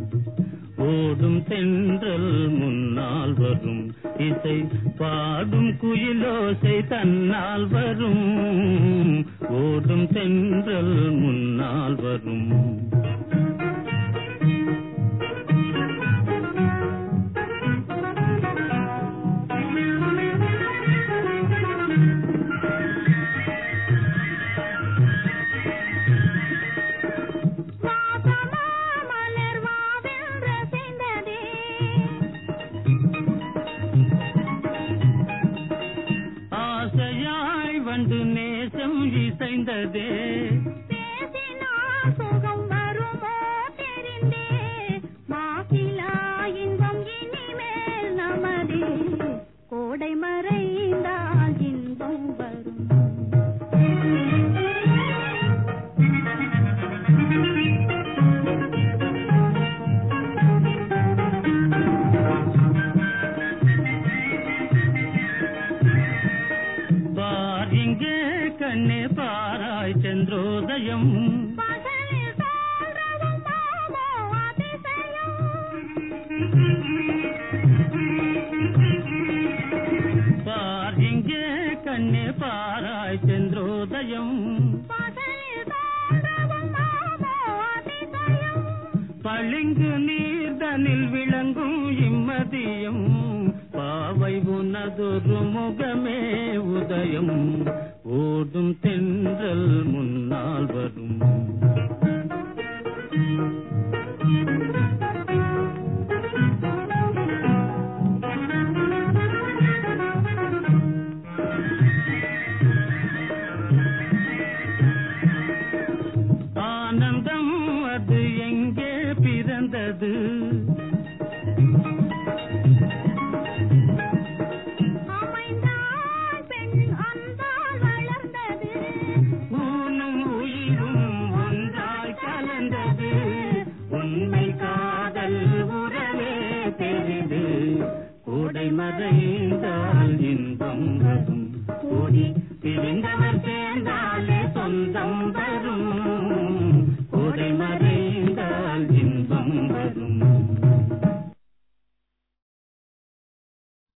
ஓடும் தென்றல் முன்னால் வரும் இசை பாடும் குயிலோசை தன்னால் வரும் ஓடும் தென்றல் முன்னால் வரும் வாசமா மலர் வாவென்று செய்ததே ஆசையாய் வந்து நேசம் இசைந்ததே பேசினால் சுகம் வருமோ தெரிந்தே மாசிலா இன்பம் இனிமேல் நமதே கோடை மறைந்தால் இன்பம் வரும் பார் இங்கே கண்ணே பாராய் சந்திரோதயம் பகலில் தோன்றவும் மாமோ அதிசயம் பார் இங்கே கண்ணே பாராய் சந்திரோதயம் பகலில் தோன்றவும் மாமோ அதிசயம் பளிங்கு நீர்தனில் விளங்கும் இம்மதியம் பாவை உனதொரு முகமே உதயம் ஓடும் தென்றல் முன்னால் வரும் ஆனந்தம் அது எங்கே பிறந்தது அமைந்தாள் பெண் அன்பால் வளர்ந்தது ஊனும் உயிரும் ஒன்றாய் கலந்தது உண்மை காதல் உறவே பெரிது கோடை மறைந்தால் இன்பம் வரும் கோடி பிரிந்தவர் சேர்ந்தால்